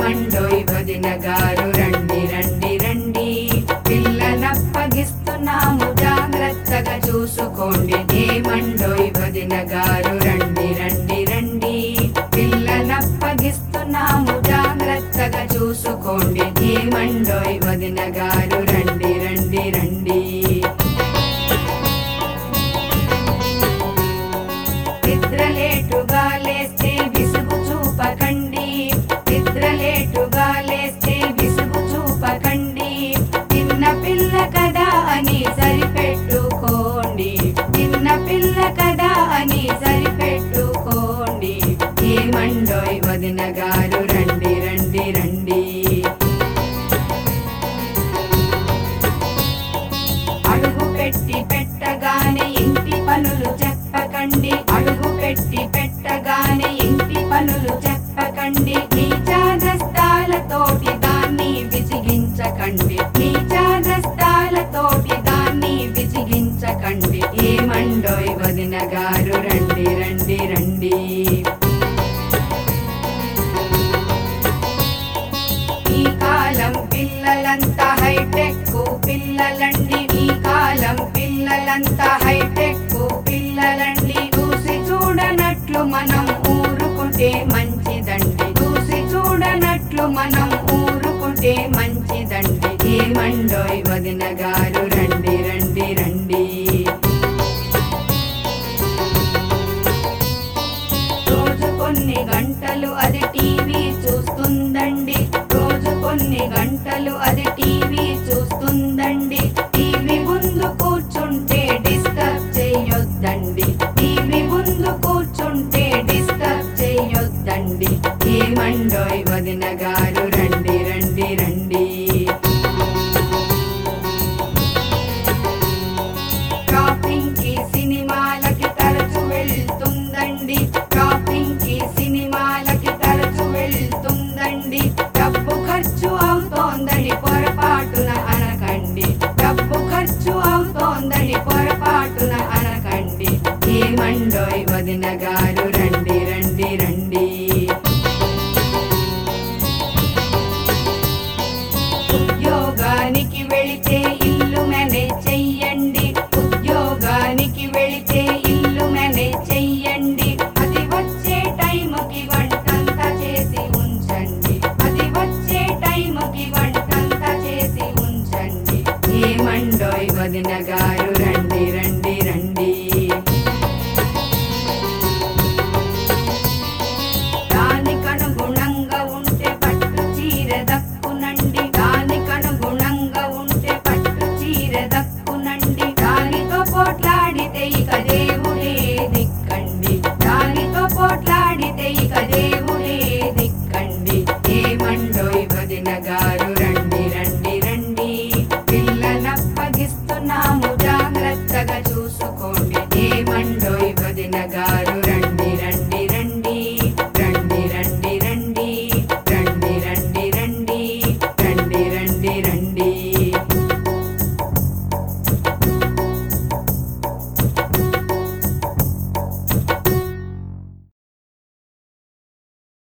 ఏమండోయ్ వదిన గారు రండి రండి రండి పిల్లనప్పగిస్తున్నాము జాగ్రత్తగా చూసుకోండి ఏమండోయ్ వదిన గారు రండి రండి రండి పిల్లనప్పగిస్తున్నాము జాగ్రత్తగా చూసుకోండి ఏమండోయ్ వదిన గారు రండి రండి రండి నిద్రలేటుగా లేస్తే విసుగు చూపకండి నిద్రలేటుగా లేస్తే విసుగు చూపకండి చిన్న పిల్ల కదా అని సరిపెట్టుకోండి చిన్న పిల్ల కదా అని సరిపెట్టుకోండి ఏమండోయ్ వదిన గారు రండి రండి రండి అడుగు పెట్టి పెట్టగానే ఇంటి పనులు చెప్పకండి అడుగు పెట్టి పెట్టగానే ఇంటి పనులు చెప్పకండి నీ చాదస్తాలతోటి దాన్ని విసిగించకండి నీ చాదస్తాలతోటి దాన్ని విసిగించకండి ఏమండోయ్ వదిన గారు రండి రండి రండి ఈ కాలం పిల్లలంతా హైటెక్ పిల్లలండి ఈ కాలం పిల్లలంతా హైటెక్ పిల్లలండి చూసి చూడనట్లు మనం ఊరుకుంటే మంచిదండి చూసి చూడనట్లు మనం ఊరుకుంటే మంచిదండి ఏమండోయ్ వదిన గారు రండి రండి రండి రోజు కొన్ని గంటలు